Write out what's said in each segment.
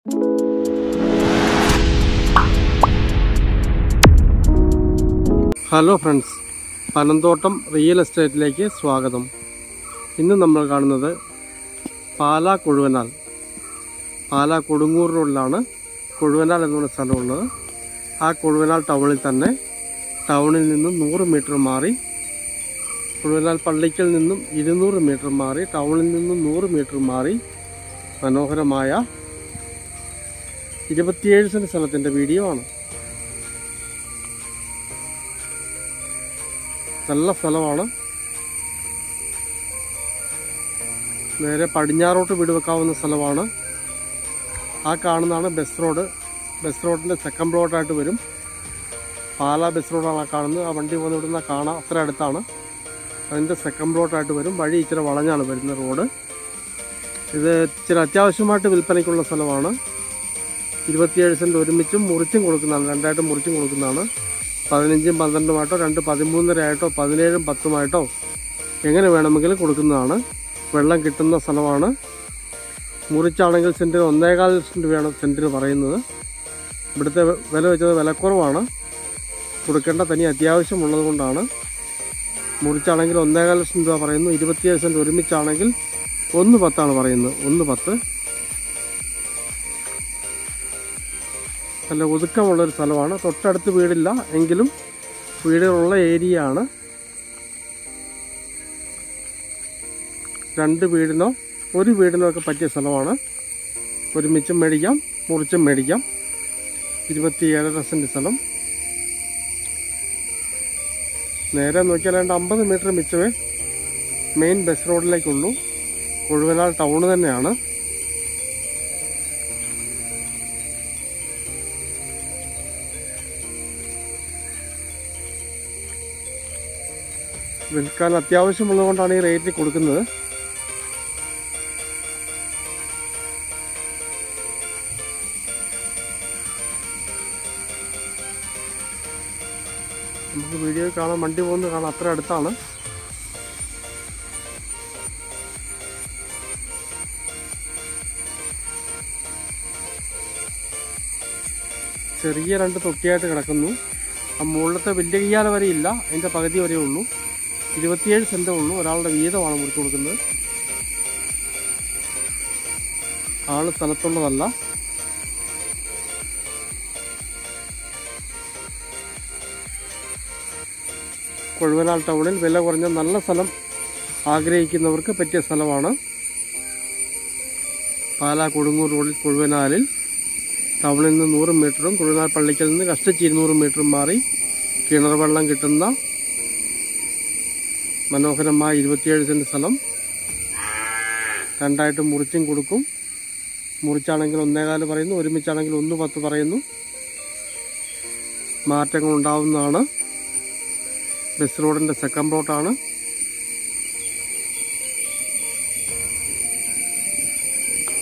hello friends Panamthottam real എസ്റ്റേറ്റിലേക്ക് സ്വാഗതം ഇന്ന് നമ്മൾ കാണുന്നത് പാലാ കൊഴുവനാൽ പാലാ കൊടുങ്ങൂർ റോഡിലാണ് കൊഴുവനാൽ എന്നുള്ള സ്ഥലമുള്ളത് ആ കൊഴുവനാൽ ടൗണിൽ തന്നെ ടൗണിൽ നിന്നും നൂറ് മീറ്റർ മാറി കൊഴുവനാൽ പള്ളിക്കൽ നിന്നും ഇരുന്നൂറ് മീറ്റർ മാറി ടൗണിൽ നിന്നും നൂറ് മീറ്റർ മാറി മനോഹരമായ ഇരുപത്തിയേഴ് സെൻറ്റ് സ്ഥലത്തിൻ്റെ വീഡിയോ ആണ് നല്ല സ്ഥലമാണ് നേരെ പടിഞ്ഞാറോട്ട് വീട് വെക്കാവുന്ന സ്ഥലമാണ് ആ കാണുന്നതാണ് ബസ് റോഡ് ബസ് റോഡിൻ്റെ സെക്കൻഡ് പ്ലോട്ടായിട്ട് വരും പാലാ ബസ് റോഡാണ് ആ കാണുന്നത് ആ വണ്ടി പോകുന്ന ഇവിടുന്ന് കാണാം അത്ര അടുത്താണ് അതിൻ്റെ സെക്കൻഡ് പ്ലോട്ടായിട്ട് വരും വഴി ഇച്ചിരി വളഞ്ഞാണ് വരുന്ന റോഡ് ഇത് ഇച്ചിരി അത്യാവശ്യമായിട്ട് വിൽപ്പനയ്ക്കുള്ള സ്ഥലമാണ് ഇരുപത്തിയേഴ് സെൻറ്റ് ഒരുമിച്ചും മുറിച്ചും കൊടുക്കുന്നതാണ് രണ്ടായിട്ട് മുറിച്ചും കൊടുക്കുന്നതാണ് പതിനഞ്ചും പന്ത്രണ്ടുമായിട്ടോ രണ്ട് പതിമൂന്നര ആയിട്ടോ പതിനേഴും പത്തുമായിട്ടോ എങ്ങനെ വേണമെങ്കിലും കൊടുക്കുന്നതാണ് വെള്ളം കിട്ടുന്ന സ്ഥലമാണ് മുറിച്ചാണെങ്കിൽ സെൻറ്റിന് ഒന്നേകാൽ ലക്ഷം രൂപയാണ് സെൻറ്റിന് പറയുന്നത് ഇവിടുത്തെ വില വെച്ചത് വിലക്കുറവാണ് കൊടുക്കേണ്ട തനി അത്യാവശ്യമുള്ളത് കൊണ്ടാണ് മുറിച്ചാണെങ്കിൽ ഒന്നേകാൽ ലക്ഷം രൂപ പറയുന്നു ഇരുപത്തിയേഴ് സെൻറ്റ് ഒരുമിച്ചാണെങ്കിൽ ഒന്ന് പത്താണ് പറയുന്നത് ഒന്ന് പത്ത് നല്ല ഒതുക്കമുള്ളൊരു സ്ഥലമാണ് തൊട്ടടുത്ത് വീടില്ല എങ്കിലും വീടുകളുള്ള ഏരിയ ആണ് രണ്ട് വീടിനോ ഒരു വീടിനോ ഒക്കെ പറ്റിയ സ്ഥലമാണ് ഒരുമിച്ചും മേടിക്കാം മുറിച്ചും മേടിക്കാം ഇരുപത്തിയേഴര സെന്റ് സ്ഥലം നേരെ നോക്കിയാൽ രണ്ട് അമ്പത് മീറ്റർ മിച്ചമേ മെയിൻ ബസ് റോഡിലേക്കുള്ളൂ കൊഴുവനാൽ ടൗണ് തന്നെയാണ് വിൽക്കാൻ അത്യാവശ്യമുള്ളതുകൊണ്ടാണ് ഈ റേറ്റിൽ കൊടുക്കുന്നത് നമുക്ക് വീഡിയോ കാണാൻ വണ്ടി പോകുന്നത് കാണാൻ അത്ര അടുത്താണ് ചെറിയ രണ്ട് തൊട്ടിയായിട്ട് കിടക്കുന്നു ആ മുകളിലത്തെ വലിയ കയ്യാല വരെ ഇല്ല അതിന്റെ പകുതി വരെ ഉള്ളൂ ഇരുപത്തിയേഴ് സെന്റേ ഉള്ളൂ ഒരാളുടെ വീതമാണ് മുറിച്ചു കൊടുക്കുന്നത് ആള് സ്ഥലത്തുള്ളതല്ല കൊഴുവനാൽ ടൗണിൽ വില കുറഞ്ഞ നല്ല സ്ഥലം ആഗ്രഹിക്കുന്നവർക്ക് പറ്റിയ സ്ഥലമാണ് പാലാ കൊടുങ്ങൂർ റോഡിൽ കൊഴുവനാലിൽ ടൗണിൽ നിന്ന് നൂറ് മീറ്ററും കൊഴുവനാൽ പള്ളിക്കൽ നിന്ന് കഷ്ടിച്ച് ഇരുന്നൂറ് മീറ്ററും മാറി കിണർ വെള്ളം കിട്ടുന്ന മനോഹരമായ ഇരുപത്തിയേഴ് സെന്റ് സ്ഥലം രണ്ടായിട്ട് മുറിച്ചും കൊടുക്കും മുറിച്ചാണെങ്കിൽ ഒന്നേകാല് പറയുന്നു ഒരുമിച്ചാണെങ്കിൽ ഒന്ന് പത്ത് പറയുന്നു മാറ്റങ്ങൾ ഉണ്ടാവുന്നതാണ് ബസ് റോഡിന്റെ സെക്കൻഡ് പ്ലോട്ടാണ്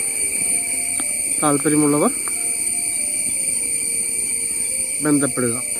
താല്പര്യമുള്ളവർ ബന്ധപ്പെടുക